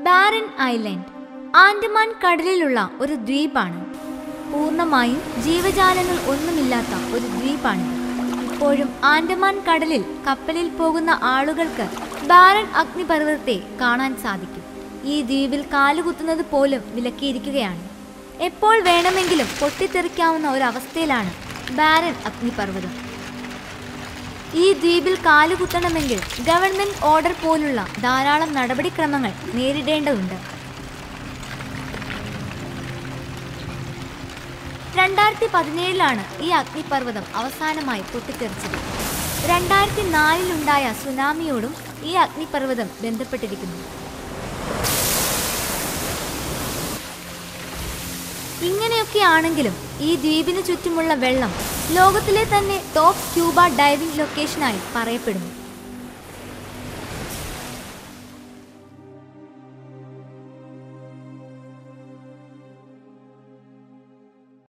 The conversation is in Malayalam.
ബാരൻ ഐലൻഡ് ആൻഡമാൻ കടലിലുള്ള ഒരു ദ്വീപാണ് പൂർണ്ണമായും ജീവജാലങ്ങൾ ഒന്നുമില്ലാത്ത ഒരു ദ്വീപാണിത് ഇപ്പോഴും ആൻഡമാൻ കടലിൽ കപ്പലിൽ പോകുന്ന ആളുകൾക്ക് ബാരൻ അഗ്നിപർവ്വതത്തെ കാണാൻ സാധിക്കും ഈ ദ്വീപിൽ കാലുകുത്തുന്നത് പോലും വിലക്കിയിരിക്കുകയാണ് എപ്പോൾ വേണമെങ്കിലും പൊട്ടിത്തെറിക്കാവുന്ന ഒരവസ്ഥയിലാണ് ബാരൻ അഗ്നിപർവ്വതം ഈ ദ്വീപിൽ കാലുകുത്തണമെങ്കിൽ ഗവൺമെന്റ് ഓർഡർ പോലുള്ള ധാരാളം നടപടിക്രമങ്ങൾ നേരിടേണ്ടതുണ്ട് രണ്ടായിരത്തി പതിനേഴിലാണ് ഈ അഗ്നിപർവ്വതം അവസാനമായി പൊട്ടിത്തെറിച്ചത് രണ്ടായിരത്തി നാലിലുണ്ടായ സുനാമിയോടും ഈ അഗ്നിപർവ്വതം ബന്ധപ്പെട്ടിരിക്കുന്നു ഇങ്ങനെയൊക്കെയാണെങ്കിലും ഈ ദ്വീപിന് ചുറ്റുമുള്ള വെള്ളം ലോകത്തിലെ തന്നെ ടോപ്പ് സ്ക്യൂബ ഡൈവിംഗ് ലൊക്കേഷനായി പറയപ്പെടുന്നു